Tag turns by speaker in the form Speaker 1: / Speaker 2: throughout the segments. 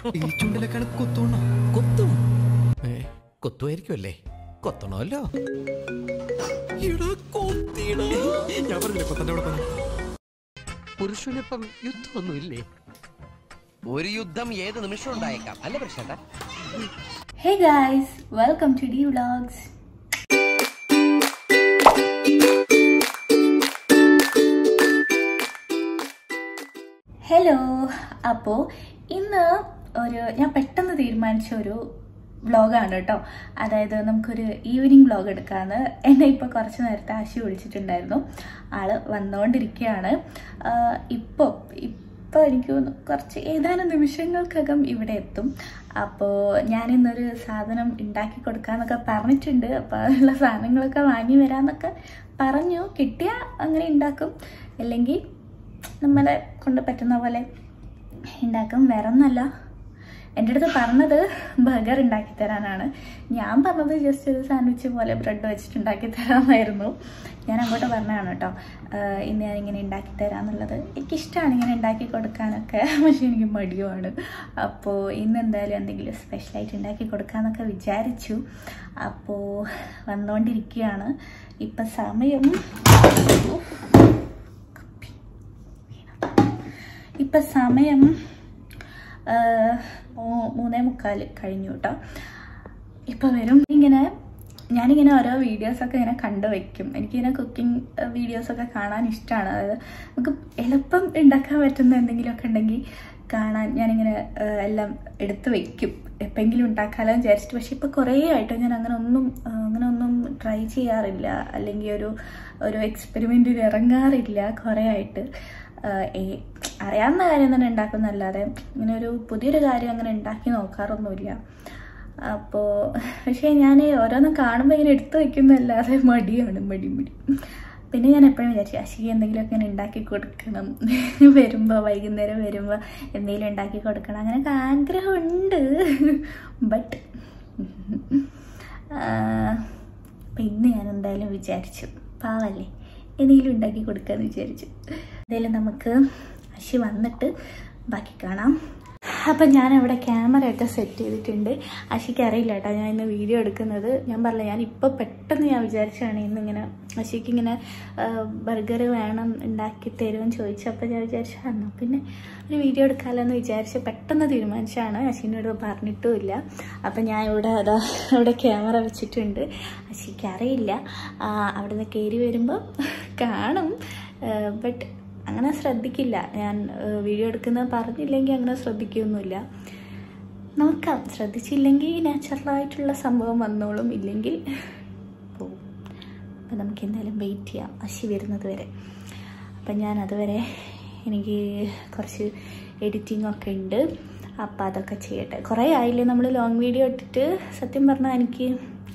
Speaker 1: ഈ ചുണ്ടിലൊക്കെയാണ് കുത്തോണോ
Speaker 2: കുത്തും ഏ, കുത്തുമായിരിക്കുമല്ലേ കൊത്തണമല്ലോ
Speaker 1: എടാ, കൊത്തിയെടാ. ഞാൻ പറഞ്ഞില്ലേ കൊത്തന്റെ അവിടെ പറഞ്ഞു
Speaker 3: പുരുഷനിപ്പം യുദ്ധമൊന്നുമില്ലേ
Speaker 4: ഒരു യുദ്ധം ഏത് നിമിഷം ഉണ്ടായേക്കാം അല്ല പ്രശ്നം
Speaker 5: Hey guys, welcome to D Vlogs. Hello അപ്പോൾ ഇന്ന് ഒരു ഞാൻ പെട്ടെന്ന് തീരുമാനിച്ച ഒരു വ്ളോഗാണ് കേട്ടോ അതായത് നമുക്കൊരു ഈവനിങ് വ്ളോഗ് എടുക്കാമെന്ന് എന്നെ ഇപ്പോൾ കുറച്ച് നേരത്തെ ആശി വിളിച്ചിട്ടുണ്ടായിരുന്നു ആള് വന്നുകൊണ്ടിരിക്കുകയാണ് ഇപ്പോൾ ഇപ്പോൾ എനിക്ക് തോന്നുന്നു കുറച്ച് ഏതാനും നിമിഷങ്ങൾക്കകം ഇവിടെ എത്തും അപ്പോൾ ഞാനിന്നൊരു സാധനം ഉണ്ടാക്കി കൊടുക്കാമെന്നൊക്കെ പറഞ്ഞിട്ടുണ്ട് അപ്പോൾ അതിനുള്ള സാധനങ്ങളൊക്കെ വാങ്ങി വരാമെന്നൊക്കെ പറഞ്ഞു കിട്ടിയാൽ അങ്ങനെ ഉണ്ടാക്കും അല്ലെങ്കിൽ നമ്മളെ കൊണ്ട് പറ്റുന്ന പോലെ ഉണ്ടാക്കും വേറെ ഒന്നല്ല എൻ്റെ അടുത്ത് പറഞ്ഞത് ബർഗർ ഉണ്ടാക്കി തരാനാണ് ഞാൻ പറഞ്ഞത് ജസ്റ്റ് ഒരു സാൻഡ്വിച്ച് പോലെ ബ്രെഡ് വെച്ചിട്ട് ഉണ്ടാക്കി തരാമായിരുന്നു ഞാൻ അങ്ങോട്ട് പറഞ്ഞതാണ് കേട്ടോ ആഹ് ഇന്ന് ഞാൻ ഇങ്ങനെ ഉണ്ടാക്കി തരാമെന്നുള്ളത് എനിക്കിഷ്ടമാണ് ഇങ്ങനെ ഉണ്ടാക്കി കൊടുക്കാനൊക്കെ പക്ഷേ എനിക്ക് മടിയുമാണ് അപ്പോൾ ഇന്ന് എന്തായാലും എന്തെങ്കിലും സ്പെഷ്യലായിട്ട് ഉണ്ടാക്കി കൊടുക്കാമെന്നൊക്കെ വിചാരിച്ചു അപ്പോൾ വന്നുകൊണ്ടിരിക്കുകയാണ് ഇപ്പം സമയം ഇപ്പൊ സമയം ആ, മൂ- മൂന്നേ മുക്കാൽ കഴിഞ്ഞു കേട്ടോ ഇപ്പൊ വരും ഇങ്ങനെ ഞാനിങ്ങനെ ഓരോ വീഡിയോസൊക്കെ ഇങ്ങനെ കണ്ടു വയ്ക്കും എനിക്കിങ്ങനെ കുക്കിംഗ് വീഡിയോസൊക്കെ കാണാൻ ഇഷ്ടമാണ് അതായത് നമുക്ക് എളുപ്പം ഉണ്ടാക്കാൻ പറ്റുന്ന എന്തെങ്കിലുമൊക്കെ ഉണ്ടെങ്കിൽ കാണാൻ ഞാനിങ്ങനെ ആ, എല്ലാം എടുത്ത് വെക്കും എപ്പോഴെങ്കിലും ഉണ്ടാക്കാമല്ലോ എന്ന് വിചാരിച്ചിട്ട് പക്ഷെ ഇപ്പോൾ കുറേ ആയിട്ട് ഞാൻ അങ്ങനെ ഒന്നും ആ, അങ്ങനെ ഒന്നും ട്രൈ ചെയ്യാറില്ല അല്ലെങ്കിൽ ഒരു ഒരു എക്സ്പെരിമെൻറ്റിന് ഇറങ്ങാറില്ല കുറേ ആയിട്ട് ആഹ് ഏ- അറിയാവുന്ന കാര്യം തന്നെ ഉണ്ടാക്കുന്നല്ലാതെ ഇങ്ങനെ ഒരു പുതിയൊരു കാര്യം അങ്ങനെ ഉണ്ടാക്കി നോക്കാറൊന്നുമില്ല അപ്പോൾ പക്ഷേ ഞാൻ ഓരോന്നും കാണുമ്പോൾ ഇങ്ങനെ എടുത്തു വയ്ക്കുന്നതല്ലാതെ മടിയാണ് മടി മടി പിന്നെ ഞാൻ എപ്പോഴും വിചാരിച്ചു അശിക്ക് എന്തെങ്കിലുമൊക്കെ ഇങ്ങനെ ഉണ്ടാക്കി കൊടുക്കണം വരുമ്പോൾ വൈകുന്നേരം വരുമ്പോൾ എന്തെങ്കിലും ഉണ്ടാക്കി കൊടുക്കണം അങ്ങനെയൊക്കെ ആഗ്രഹമുണ്ട് ബട്ട് അപ്പം ഇന്ന് ഞാൻ എന്തായാലും വിചാരിച്ചു പാവല്ലേ എന്തെങ്കിലും ഉണ്ടാക്കി കൊടുക്കാമെന്ന് വിചാരിച്ചു എന്തായാലും നമുക്ക് അശി വന്നിട്ട് ബാക്കി കാണാം അപ്പം ഞാൻ അവിടെ ക്യാമറ ഒക്കെ സെറ്റ് ചെയ്തിട്ടുണ്ട് അശിക്ക് അറിയില്ല കേട്ടോ ഞാൻ ഇന്ന് വീഡിയോ എടുക്കുന്നത് ഞാൻ പറഞ്ഞില്ല ഞാൻ ഇപ്പോൾ പെട്ടെന്ന് ഞാൻ വിചാരിച്ചാണ് ഇന്നിങ്ങനെ അശിക്ക് ഇങ്ങനെ ബർഗർ വേണം ഉണ്ടാക്കി തരുമെന്ന് ചോദിച്ചപ്പോൾ ഞാൻ വിചാരിച്ചു എന്നാൽ പിന്നെ ഒരു വീഡിയോ എടുക്കാമല്ലോ എന്ന് വിചാരിച്ച് പെട്ടെന്ന് തീരുമാനിച്ചാണ് അശിനോട് പറഞ്ഞിട്ടുമില്ല അപ്പം ഞാൻ ഇവിടെ അതാ ഇവിടെ ക്യാമറ വെച്ചിട്ടുണ്ട് അശിക്ക് അറിയില്ല ആ, അവിടുന്ന് കയറി വരുമ്പോൾ കാണും ബട്ട് അങ്ങനെ ശ്രദ്ധിക്കില്ല ഞാൻ ഏഹ്, വീഡിയോ എടുക്കുന്നത് പറഞ്ഞില്ലെങ്കിൽ അങ്ങനെ ശ്രദ്ധിക്കുകയൊന്നുമില്ല നോക്കാം ശ്രദ്ധിച്ചില്ലെങ്കിൽ നാച്ചുറലായിട്ടുള്ള സംഭവം വന്നോളും ഇല്ലെങ്കിൽ പോവും അപ്പം നമുക്ക് എന്തായാലും വെയിറ്റ് ചെയ്യാം അശി വരുന്നത് വരെ അപ്പം ഞാൻ അതുവരെ എനിക്ക് കുറച്ച് എഡിറ്റിംഗ് ഒക്കെ ഉണ്ട് അപ്പം അതൊക്കെ ചെയ്യട്ടെ കുറേ ആയില്ലേ നമ്മൾ ലോങ് വീഡിയോ ഇട്ടിട്ട് സത്യം പറഞ്ഞാൽ എനിക്ക്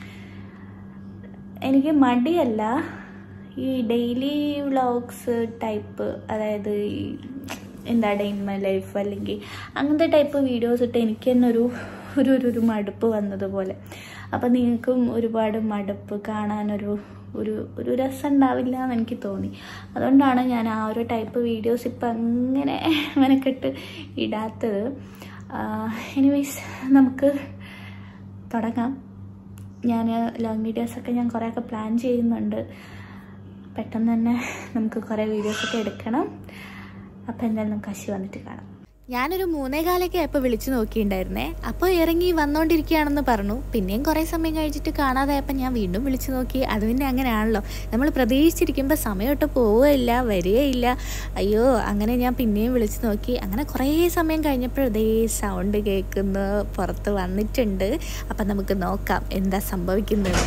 Speaker 5: എനിക്ക് മടിയല്ല ഈ ഡെയിലി വ്ളോഗ്സ് ടൈപ്പ് അതായത് ഈ എന്താ ഡേ ഇൻ മൈ ലൈഫ് അല്ലെങ്കിൽ അങ്ങനത്തെ ടൈപ്പ് വീഡിയോസ് ഇട്ട് എനിക്ക് തന്നെ ഒരു ഒരു ഒരു ഒരു മടുപ്പ് വന്നതുപോലെ അപ്പം നിങ്ങൾക്കും ഒരുപാട് മടുപ്പ് കാണാനൊരു ഒരു ഒരു രസം ഉണ്ടാവില്ല എന്ന് എനിക്ക് തോന്നി അതുകൊണ്ടാണ് ഞാൻ ആ ഒരു ടൈപ്പ് വീഡിയോസ് ഇപ്പം അങ്ങനെ മെനക്കെട്ട് ഇടാത്തത് എനിവേസ് നമുക്ക് തുടങ്ങാം ഞാൻ ലോങ് വീഡിയോസൊക്കെ ഞാൻ കുറേയൊക്കെ പ്ലാൻ ചെയ്യുന്നുണ്ട് പെട്ടെന്ന് തന്നെ നമുക്ക് കുറേ വീഡിയോസൊക്കെ എടുക്കണം അപ്പോൾ എന്തായാലും നമുക്ക് അശി വന്നിട്ട് കാണാം
Speaker 6: ഞാനൊരു മൂന്നേകാലൊക്കെ ആയപ്പോൾ വിളിച്ചു നോക്കിയിട്ടുണ്ടായിരുന്നേ അപ്പോൾ ഇറങ്ങി വന്നോണ്ടിരിക്കുകയാണെന്ന് പറഞ്ഞു പിന്നെയും കുറേ സമയം കഴിച്ചിട്ട് കാണാതായപ്പോൾ ഞാൻ വീണ്ടും വിളിച്ചു നോക്കി അത് പിന്നെ അങ്ങനെയാണല്ലോ നമ്മൾ പ്രതീക്ഷിച്ചിരിക്കുമ്പോൾ സമയമൊട്ട് പോവുകയില്ല വരികയില്ല അയ്യോ അങ്ങനെ ഞാൻ പിന്നെയും വിളിച്ചു നോക്കി അങ്ങനെ കുറേ സമയം കഴിഞ്ഞപ്പോൾ ഇതേ സൗണ്ട് കേൾക്കുന്നു പുറത്ത് വന്നിട്ടുണ്ട് അപ്പം നമുക്ക് നോക്കാം എന്താ സംഭവിക്കുന്നത്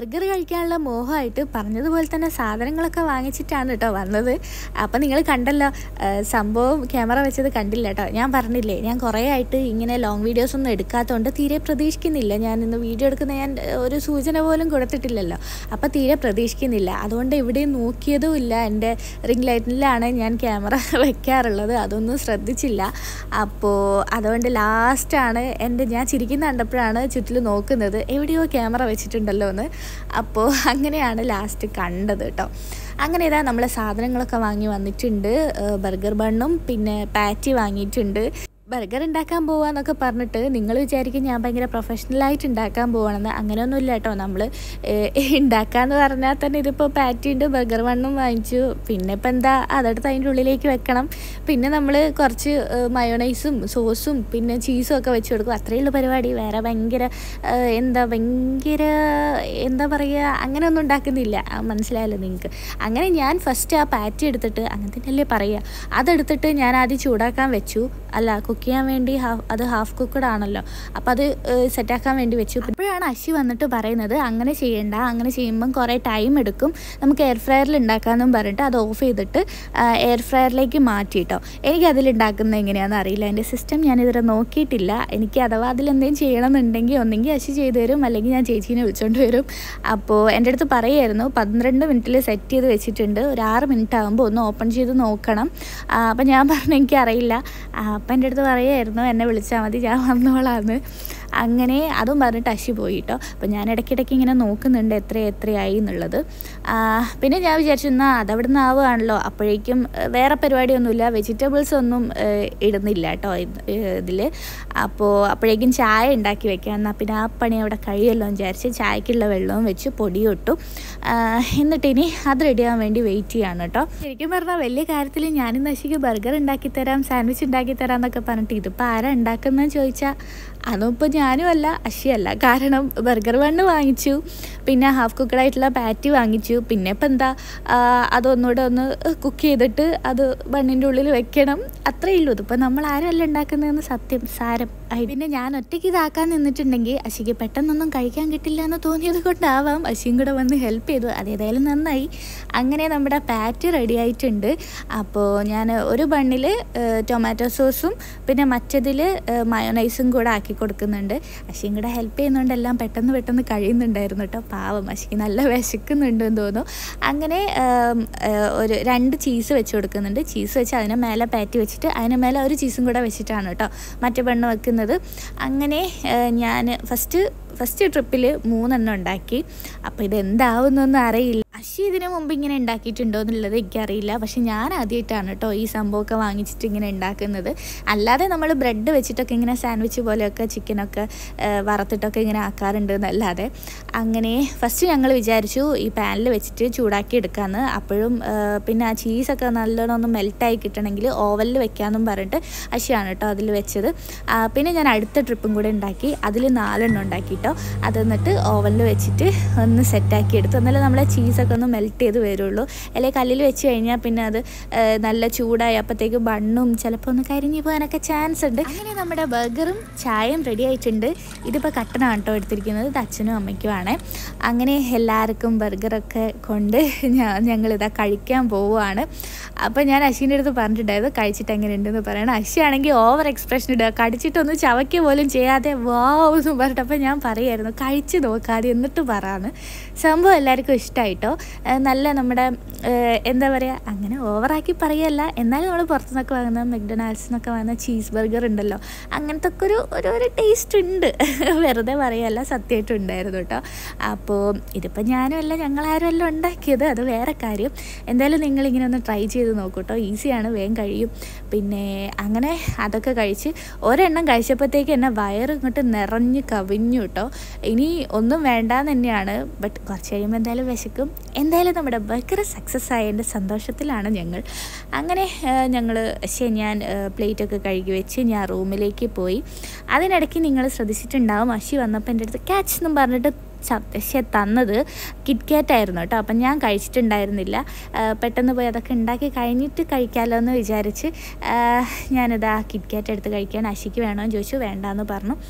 Speaker 6: ബർഗർ കഴിക്കാനുള്ള മോഹമായിട്ട് പറഞ്ഞതുപോലെ തന്നെ സാധനങ്ങളൊക്കെ വാങ്ങിച്ചിട്ടാണ് കേട്ടോ വന്നത് അപ്പം നിങ്ങൾ കണ്ടല്ലോ ആ, സംഭവം ക്യാമറ വെച്ചത് കണ്ടില്ല കേട്ടോ ഞാൻ പറഞ്ഞില്ലേ ഞാൻ കുറേ ആയിട്ട് ഇങ്ങനെ ലോങ് വീഡിയോസ് ഒന്നും എടുക്കാത്തതുകൊണ്ട് തീരെ പ്രതീക്ഷിക്കുന്നില്ല ഞാൻ ഇന്ന് വീഡിയോ എടുക്കുന്ന ഞാൻ ഏ, ഒരു സൂചന പോലും കൊടുത്തിട്ടില്ലല്ലോ അപ്പം തീരെ പ്രതീക്ഷിക്കുന്നില്ല അതുകൊണ്ട് എവിടെയും നോക്കിയതും ഇല്ല എൻ്റെ റിംഗ് ലൈറ്റിലാണ് ഞാൻ ക്യാമറ വെക്കാറുള്ളത് അതൊന്നും ശ്രദ്ധിച്ചില്ല അപ്പോൾ അതുകൊണ്ട് ലാസ്റ്റാണ് എൻ്റെ ഞാൻ ചിരിക്കുന്ന കണ്ടപ്പോഴാണ് ചുറ്റിലും നോക്കുന്നത് എവിടെയോ ക്യാമറ വെച്ചിട്ടുണ്ടല്ലോ എന്ന് അപ്പോൾ അങ്ങനെയാണ് ലാസ്റ്റ് കണ്ടത് കേട്ടോ അങ്ങനെ ഇതാ നമ്മൾ സാധനങ്ങളൊക്കെ വാങ്ങി വന്നിട്ടുണ്ട് ഏഹ് ബർഗർ ബണ്ണും പിന്നെ പാറ്റി വാങ്ങിയിട്ടുണ്ട് ബർഗർ ഉണ്ടാക്കാൻ പോവാന്നൊക്കെ പറഞ്ഞിട്ട് നിങ്ങൾ വിചാരിക്കും ഞാൻ ഭയങ്കര പ്രൊഫഷണലായിട്ട് ഉണ്ടാക്കാൻ പോവാണെന്ന് അങ്ങനെയൊന്നുമില്ല കേട്ടോ നമ്മൾ ഉണ്ടാക്കാന്ന് പറഞ്ഞാൽ തന്നെ ഇതിപ്പോൾ പാറ്റി ഉണ്ട് ബർഗർ വണ്ണും വാങ്ങിച്ചു പിന്നെ ഇപ്പം എന്താ അതെടുത്ത് അതിൻ്റെ ഉള്ളിലേക്ക് വെക്കണം പിന്നെ നമ്മൾ കുറച്ച് മയോണൈസും സോസും പിന്നെ ചീസും ഒക്കെ വെച്ച് കൊടുക്കും അത്രയേ ഉള്ളൂ പരിപാടി വേറെ ഭയങ്കര ഏഹ്, എന്താ ഭയങ്കര എന്താ പറയുക അങ്ങനെയൊന്നും ഉണ്ടാക്കുന്നില്ല ആ, മനസ്സിലായല്ലോ നിങ്ങൾക്ക് അങ്ങനെ ഞാൻ ഫസ്റ്റ് ആ പാറ്റി എടുത്തിട്ട് അങ്ങനെ തന്നെയല്ലേ പറയുക അതെടുത്തിട്ട് ഞാൻ ആദ്യം ചൂടാക്കാൻ വെച്ചു അല്ല കുക്ക് ചെയ്യാൻ വേണ്ടി ഹാഫ് അത് ഹാഫ് കുക്കഡ് ആണല്ലോ അപ്പോൾ അത് സെറ്റാക്കാൻ വേണ്ടി വെച്ചു അപ്പോഴാണ് അശി വന്നിട്ട് പറയുന്നത് അങ്ങനെ ചെയ്യണ്ട അങ്ങനെ ചെയ്യുമ്പം കുറേ ടൈം എടുക്കും നമുക്ക് എയർ ഫ്രയറിൽ ഉണ്ടാക്കാമെന്നും പറഞ്ഞിട്ട് അത് ഓഫ് ചെയ്തിട്ട് എയർ ഫ്രയറിലേക്ക് മാറ്റിയിട്ടോ എനിക്ക് അതിലുണ്ടാക്കുന്നത് എങ്ങനെയാണെന്ന് അറിയില്ല എൻ്റെ സിസ്റ്റം ഞാൻ ഇതുവരെ നോക്കിയിട്ടില്ല എനിക്ക് അഥവാ അതിലെന്തെങ്കിലും ചെയ്യണമെന്നുണ്ടെങ്കിൽ ഒന്നെങ്കിൽ അശി ചെയ്തു തരും അല്ലെങ്കിൽ ഞാൻ ചേച്ചീനെ വിളിച്ചോണ്ട് വരും അപ്പോൾ എൻ്റെ അടുത്ത് പറയായിരുന്നു പന്ത്രണ്ട് മിനിറ്റിൽ സെറ്റ് ചെയ്ത് വെച്ചിട്ടുണ്ട് ഒരു ആറ് മിനിറ്റ് ആകുമ്പോൾ ഒന്ന് ഓപ്പൺ ചെയ്ത് നോക്കണം അപ്പം ഞാൻ പറഞ്ഞു എനിക്കറിയില്ല അപ്പം എൻ്റെ അടുത്ത് പറയായിരുന്നു എന്നെ വിളിച്ചാൽ മതി ഞാൻ വന്നോളാന്ന് അങ്ങനെ അതും പറഞ്ഞിട്ട് അശി പോയി കേട്ടോ അപ്പം ഞാൻ ഇടയ്ക്കിടയ്ക്ക് ഇങ്ങനെ നോക്കുന്നുണ്ട് എത്ര എത്രയായി എന്നുള്ളത് ആ, പിന്നെ ഞാൻ വിചാരിച്ചു എന്നാൽ അതവിടെ നിന്ന് ആവുകയാണല്ലോ അപ്പോഴേക്കും ഏഹ്, വേറെ പരിപാടിയൊന്നുമില്ല വെജിറ്റബിൾസ് ഒന്നും ഏഹ്, ഇടുന്നില്ല കേട്ടോ ഇതിൽ അപ്പോൾ അപ്പോഴേക്കും ചായ ഉണ്ടാക്കി വെക്കാം എന്നാൽ പിന്നെ ആ പണി അവിടെ കഴിയല്ലോ എന്ന് വിചാരിച്ച് ചായക്കുള്ള വെള്ളവും വെച്ച് പൊടിയിട്ടു എന്നിട്ട് ഇനി അത് റെഡിയാകാൻ വേണ്ടി വെയിറ്റ് ചെയ്യാണ് കേട്ടോ ശരിക്കും പറഞ്ഞാൽ വലിയ കാര്യത്തിൽ ഞാനും നശിക്ക് ബർഗർ ഉണ്ടാക്കി തരാം സാൻഡ്വിച്ച് ഉണ്ടാക്കി തരാം എന്നൊക്കെ പറഞ്ഞിട്ട് ഇതിപ്പോൾ ആരാ ഉണ്ടാക്കുന്നതെന്ന് ചോദിച്ചാൽ അതും ഇപ്പോൾ ഞാനും അല്ല അഷിയല്ല കാരണം ബർഗർ ബണ്ണ് വാങ്ങിച്ചു പിന്നെ ഹാഫ് കുക്കഡ് ആയിട്ടുള്ള പാറ്റി വാങ്ങിച്ചു പിന്നെ ഇപ്പം എന്താ ആ, അതൊന്നുകൂടെ ഒന്ന് കുക്ക് ചെയ്തിട്ട് അത് ബണ്ണിൻ്റെ ഉള്ളിൽ വെക്കണം അത്രയേ ഉള്ളൂ ഇതിപ്പോൾ നമ്മൾ ആരല്ല ഉണ്ടാക്കുന്നതെന്ന് സത്യം സാരം ആയി. പിന്നെ ഞാൻ ഒറ്റയ്ക്ക് ഇതാക്കാൻ നിന്നിട്ടുണ്ടെങ്കിൽ അശിക്ക് പെട്ടെന്നൊന്നും കഴിക്കാൻ കിട്ടില്ല എന്ന് തോന്നിയത് കൊണ്ടാവാം അശിയും കൂടെ വന്ന് ഹെൽപ്പ് ചെയ്തു അതേതായാലും നന്നായി അങ്ങനെ നമ്മുടെ പാറ്റ് റെഡി ആയിട്ടുണ്ട് അപ്പോൾ ഞാൻ ഒരു ബണ്ണിൽ ടൊമാറ്റോ സോസും പിന്നെ മറ്റതിൽ മയോണൈസും കൂടെ ആക്കി കൊടുക്കുന്നുണ്ട് അശിയും കൂടെ ഹെൽപ്പ് ചെയ്യുന്നതുകൊണ്ട് എല്ലാം പെട്ടെന്ന് പെട്ടെന്ന് കഴിയുന്നുണ്ടായിരുന്നു കേട്ടോ പാവം അശിക്ക് നല്ല വിശക്കുന്നുണ്ടെന്ന് തോന്നുന്നു അങ്ങനെ ഉം, ഏഹ്, ഒരു രണ്ട് ചീസ് വെച്ച് കൊടുക്കുന്നുണ്ട് ചീസ് വെച്ച് അതിന് മേലെ പാറ്റി വെച്ചിട്ട് അതിന് മേലെ ഒരു ചീസും കൂടെ വെച്ചിട്ടാണ് കേട്ടോ മറ്റേ പെണ്ണ് വെക്കുന്നത് അങ്ങനെ ഞാൻ ഫസ്റ്റ് ഫസ്റ്റ് ട്രിപ്പിൽ മൂന്നെണ്ണം ഉണ്ടാക്കി അപ്പോൾ ഇത് എന്താവുന്നൊന്നും അറിയില്ല അശി ഇതിന് മുമ്പ് ഇങ്ങനെ ഉണ്ടാക്കിയിട്ടുണ്ടോ എന്നുള്ളത് എനിക്കറിയില്ല പക്ഷെ ഞാൻ ആദ്യമായിട്ടാണ് കേട്ടോ ഈ സംഭവമൊക്കെ വാങ്ങിച്ചിട്ട് ഇങ്ങനെ ഉണ്ടാക്കുന്നത് അല്ലാതെ നമ്മൾ ബ്രെഡ് വെച്ചിട്ടൊക്കെ ഇങ്ങനെ സാൻഡ്വിച്ച് പോലെയൊക്കെ ചിക്കനൊക്കെ വറുത്തിട്ടൊക്കെ ഇങ്ങനെ ആക്കാറുണ്ട് എന്നല്ലാതെ അങ്ങനെ ഫസ്റ്റ് ഞങ്ങൾ വിചാരിച്ചു ഈ പാനിൽ വെച്ചിട്ട് ചൂടാക്കി എടുക്കാമെന്ന് അപ്പോഴും ആ, പിന്നെ ആ ചീസൊക്കെ നല്ലോണം ഒന്ന് മെൽറ്റായി കിട്ടണമെങ്കിൽ ഓവനിൽ വെക്കാമെന്നും പറഞ്ഞിട്ട് അശിയാണ് കേട്ടോ അതിൽ വെച്ചത് ആ, പിന്നെ ഞാൻ അടുത്ത ട്രിപ്പും കൂടെ ഉണ്ടാക്കി അതിൽ നാലെണ്ണം ഉണ്ടാക്കി കേട്ടോ അത് എന്നിട്ട് ഓവനിൽ വെച്ചിട്ട് ഒന്ന് സെറ്റാക്കി എടുത്തു എന്നാലും നമ്മളെ ചീസൊക്കെ ഒന്ന് മെൽറ്റ് ചെയ്ത് വരുള്ളൂ അല്ലെങ്കിൽ കല്ലിൽ വെച്ച് കഴിഞ്ഞാൽ പിന്നെ അത് ആ, നല്ല ചൂടായി അപ്പോഴത്തേക്ക് ബണ്ണും ചിലപ്പോൾ ഒന്ന് കരിഞ്ഞു പോകാനൊക്കെ ചാൻസ് ഉണ്ട് അങ്ങനെ നമ്മുടെ ബർഗറും ചായയും റെഡി ആയിട്ടുണ്ട് ഇതിപ്പോൾ കട്ടനാണ് കേട്ടോ എടുത്തിരിക്കുന്നത് ഇത് അച്ഛനും അമ്മയ്ക്കുമാണ് അങ്ങനെ എല്ലാവർക്കും ബർഗറൊക്കെ കൊണ്ട് ഞാൻ ഞങ്ങളിതാ കഴിക്കാൻ പോവുകയാണ് അപ്പോൾ ഞാൻ അശ്വിൻ്റെ അടുത്ത് പറഞ്ഞിട്ടുണ്ടായത് കഴിച്ചിട്ട് എങ്ങനെയുണ്ടെന്ന് പറയണം അശ്വിയാണെങ്കിൽ ഓവർ എക്സ്പ്രഷൻ ഇടുക കടിച്ചിട്ടൊന്നും ചവയ്ക്കുക പോലും ചെയ്യാതെ വാവ് എന്ന് പറഞ്ഞിട്ട് അപ്പോൾ ഞാൻ പറയായിരുന്നു കഴിച്ച് നോക്കാതെ എന്നിട്ട് പറയാന്ന് സംഭവം എല്ലാവർക്കും ഇഷ്ടമായിട്ടോ ഏഹ് നല്ല നമ്മുടെ ഏഹ് എന്താ പറയുക അങ്ങനെ ഓവറാക്കി പറയല്ല എന്നാലും നമ്മൾ പുറത്തുനിന്നൊക്കെ വാങ്ങുന്ന മെക്ഡൊണാൾഡ്സ് എന്നൊക്കെ വാങ്ങുന്ന ചീസ് ബർഗർ ഉണ്ടല്ലോ അങ്ങനത്തെ ഒക്കെ ഒരു ഒരു ഒരു ടേസ്റ്റ് ഉണ്ട് വെറുതെ പറയല്ല സത്യമായിട്ടും ഉണ്ടായിരുന്നു കേട്ടോ അപ്പോൾ ഇതിപ്പോൾ ഞാനും അല്ല ഞങ്ങളാരും അല്ല ഉണ്ടാക്കിയത് അത് വേറെ കാര്യം എന്തായാലും നിങ്ങളിങ്ങനെ ഒന്ന് ട്രൈ ചെയ്ത് നോക്കൂ കേട്ടോ ഈസിയാണ് വേഗം കഴിയും പിന്നെ അങ്ങനെ അതൊക്കെ കഴിച്ച് ഒരെണ്ണം കഴിച്ചപ്പോഴത്തേക്ക് എന്നെ വയറ് ഇങ്ങോട്ട് നിറഞ്ഞ് കവിഞ്ഞു കേട്ടോ ഇനി ഒന്നും വേണ്ടാന്ന് തന്നെയാണ് ബട്ട് കുറച്ച് കഴിയുമ്പോൾ എന്തായാലും വിശക്കും എന്തായാലും നമ്മുടെ ബർഗർ സക്സസ് ആയതിൻ്റെ സന്തോഷത്തിലാണ് ഞങ്ങൾ അങ്ങനെ ഞങ്ങൾ പക്ഷേ ഞാൻ പ്ലേറ്റൊക്കെ കഴുകി വെച്ച് ഞാൻ റൂമിലേക്ക് പോയി അതിനിടയ്ക്ക് നിങ്ങൾ ശ്രദ്ധിച്ചിട്ടുണ്ടാവും അശി വന്നപ്പോൾ എൻ്റെ അടുത്ത് ക്യാച്ച് എന്നും പറഞ്ഞിട്ട് പക്ഷേ തന്നത് കിറ്റ്കാറ്റ് ആയിരുന്നു കേട്ടോ അപ്പം ഞാൻ കഴിച്ചിട്ടുണ്ടായിരുന്നില്ല ആ, പെട്ടെന്ന് പോയി അതൊക്കെ ഉണ്ടാക്കി കഴിഞ്ഞിട്ട് കഴിക്കാമല്ലോ എന്ന് വിചാരിച്ച് ആ, ഞാനിതാ കിറ്റ്കാറ്റ് എടുത്ത് കഴിക്കാൻ അശിക്ക് വേണമെന്ന് ചോദിച്ചു വേണ്ടാന്ന് പറഞ്ഞു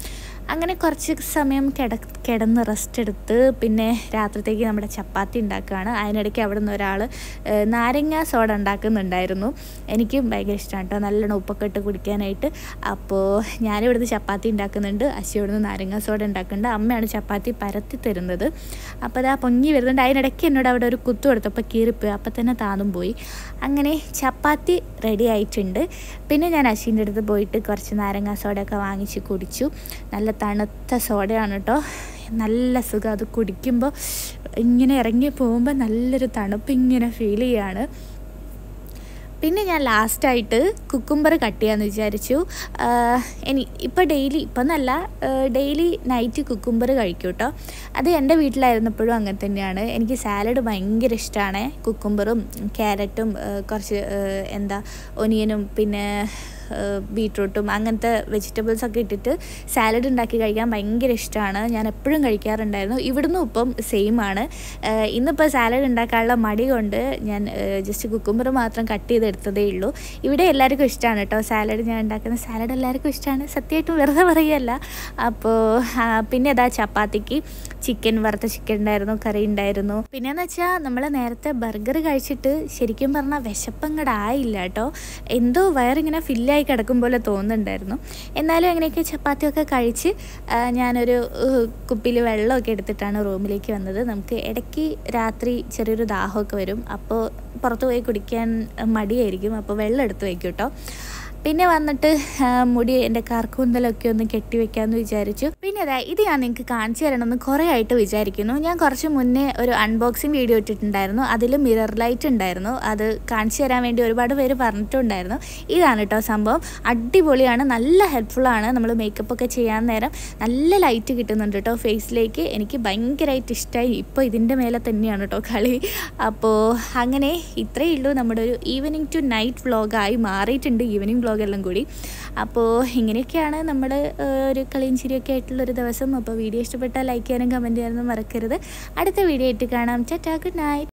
Speaker 6: അങ്ങനെ കുറച്ച് സമയം കിട കിടന്ന് റെസ്റ്റ് എടുത്ത് പിന്നെ രാത്രിത്തേക്ക് നമ്മുടെ ചപ്പാത്തി ഉണ്ടാക്കുകയാണ് അതിനിടയ്ക്ക് അവിടെ നിന്ന് ഒരാൾ നാരങ്ങ സോഡ ഉണ്ടാക്കുന്നുണ്ടായിരുന്നു എനിക്കും ഭയങ്കര ഇഷ്ടമാണ് കേട്ടോ നല്ലോണം ഉപ്പൊക്കെ ഇട്ട് കുടിക്കാനായിട്ട് അപ്പോൾ ഞാനിവിടുന്ന് ചപ്പാത്തി ഉണ്ടാക്കുന്നുണ്ട് അശി ഇവിടുന്ന് നാരങ്ങ സോഡ ഉണ്ടാക്കുന്നുണ്ട് അമ്മയാണ് ചപ്പാത്തി പരത്തി തരുന്നത് അപ്പോൾ അതാ പൊങ്ങി വരുന്നുണ്ട് അതിനിടയ്ക്ക് എന്നോട് അവിടെ ഒരു കുത്തു കൊടുത്തപ്പോൾ കീറിപ്പോയി അപ്പോൾ തന്നെ താന്നും പോയി അങ്ങനെ ചപ്പാത്തി റെഡി ആയിട്ടുണ്ട് പിന്നെ ഞാൻ അശ്വിൻ്റെ അടുത്ത് പോയിട്ട് കുറച്ച് നാരങ്ങ സോഡയൊക്കെ വാങ്ങിച്ച് കുടിച്ചു നല്ല തണുത്ത സോഡയാണ് കേട്ടോ നല്ല സുഖം അത് കുടിക്കുമ്പോൾ ഇങ്ങനെ ഇറങ്ങി പോകുമ്പോൾ നല്ലൊരു തണുപ്പ് ഇങ്ങനെ ഫീൽ ചെയ്യാണ് പിന്നെ ഞാൻ ലാസ്റ്റായിട്ട് കുക്കുംബർ കട്ട് ചെയ്യാമെന്ന് വിചാരിച്ചു ആഹ് ഇനി ഇപ്പോൾ ഡെയിലി ഇപ്പം എന്നല്ല ഡെയിലി നൈറ്റ് കുക്കുംബർ കഴിക്കും കേട്ടോ അത് എൻ്റെ വീട്ടിലായിരുന്നപ്പോഴും അങ്ങനെ തന്നെയാണ് എനിക്ക് സാലഡ് ഭയങ്കര ഇഷ്ടമാണ് കുക്കുംബറും ക്യാരറ്റും ആഹ് കുറച്ച് ആഹ് എന്താ ഒനിയനും പിന്നെ ബീട്രൂട്ടും അങ്ങനത്തെ വെജിറ്റബിൾസ് ഒക്കെ ഇട്ടിട്ട് സാലഡ് ഉണ്ടാക്കി കഴിക്കാൻ ഭയങ്കര ഇഷ്ടമാണ് ഞാൻ എപ്പോഴും കഴിക്കാറുണ്ടായിരുന്നു ഇവിടുന്ന് ഇപ്പം സെയിം ആണ് ആഹ് ഇന്നിപ്പോൾ സാലഡ് ഉണ്ടാക്കാനുള്ള മടി കൊണ്ട് ഞാൻ ജസ്റ്റ് കുക്കുംബർ മാത്രം കട്ട് ചെയ്തെടുത്തതേ ഉള്ളൂ ഇവിടെ എല്ലാവർക്കും ഇഷ്ടമാണ് കേട്ടോ സാലഡ് ഞാൻ ഉണ്ടാക്കുന്ന സാലഡ് എല്ലാവർക്കും ഇഷ്ടമാണ് സത്യമായിട്ടും വെറുതെ പറയുകയല്ല അപ്പോൾ പിന്നെ അതാ ചപ്പാത്തിക്ക് ചിക്കൻ വറുത്ത ചിക്കൻ ഉണ്ടായിരുന്നു കറി ഉണ്ടായിരുന്നു പിന്നെയെന്ന് വെച്ചാൽ നമ്മൾ നേരത്തെ ബർഗർ കഴിച്ചിട്ട് ശരിക്കും പറഞ്ഞാൽ വിശപ്പങ്ങടായില്ല കേട്ടോ എന്തോ വയറിങ്ങനെ ഫില്ലായി കിടക്കും പോലെ തോന്നുന്നുണ്ടായിരുന്നു എന്നാലും അങ്ങനെയൊക്കെ ചപ്പാത്തിയൊക്കെ കഴിച്ച് ആ, ഞാനൊരു കുപ്പിയിൽ വെള്ളമൊക്കെ എടുത്തിട്ടാണ് റൂമിലേക്ക് വന്നത് നമുക്ക് ഇടയ്ക്ക് രാത്രി ചെറിയൊരു ദാഹമൊക്കെ വരും അപ്പോൾ പുറത്ത് പോയി കുടിക്കാൻ മടിയായിരിക്കും അപ്പോൾ വെള്ളം എടുത്ത് വയ്ക്കും കേട്ടോ പിന്നെ വന്നിട്ട് ആ, മുടി എൻ്റെ കാർക്കൂന്തലൊക്കെ ഒന്ന് കെട്ടി വെക്കാമെന്ന് വിചാരിച്ചു പിന്നെ അതാ ഇത് ഞാൻ നിങ്ങൾക്ക് കാണിച്ചു തരണമെന്ന് കുറേ ആയിട്ട് വിചാരിക്കുന്നു ഞാൻ കുറച്ച് മുന്നേ ഒരു അൺബോക്സിങ് വീഡിയോ ഇട്ടിട്ടുണ്ടായിരുന്നു അതിൽ മിറർ ലൈറ്റ് ഉണ്ടായിരുന്നു അത് കാണിച്ചു തരാൻ വേണ്ടി ഒരുപാട് പേര് പറഞ്ഞിട്ടുണ്ടായിരുന്നു ഇതാണ് കേട്ടോ സംഭവം അടിപൊളിയാണ് നല്ല ഹെൽപ്ഫുള്ളാണ് നമ്മൾ മേക്കപ്പ് ഒക്കെ ചെയ്യാൻ നേരം നല്ല ലൈറ്റ് കിട്ടുന്നുണ്ട് കേട്ടോ ഫേസിലേക്ക് എനിക്ക് ഭയങ്കരമായിട്ട് ഇഷ്ടമായി ഇപ്പോൾ ഇതിൻ്റെ മേലെ തന്നെയാണ് കേട്ടോ കളി അപ്പോൾ അങ്ങനെ ഇത്രയേ ഉള്ളൂ നമ്മുടെ ഒരു ഈവനിങ് ടു നൈറ്റ് വ്ളോഗായി മാറിയിട്ടുണ്ട് ഈവനിങ് വ്ളോഗെല്ലാം കൂടി അപ്പോൾ ഇങ്ങനെയൊക്കെയാണ് നമ്മുടെ ഏഹ്, ഒരു കളിയും ചിരിയൊക്കെ ആയിട്ടുള്ളൊരു ദിവസം അപ്പോൾ വീഡിയോ ഇഷ്ടപ്പെട്ടാൽ ലൈക്ക് ചെയ്യാനും കമൻറ്റ് ചെയ്യാനൊന്നും മറക്കരുത് അടുത്ത വീഡിയോ ആയിട്ട് കാണാം ചറ്റാ ഗുഡ് നൈറ്റ്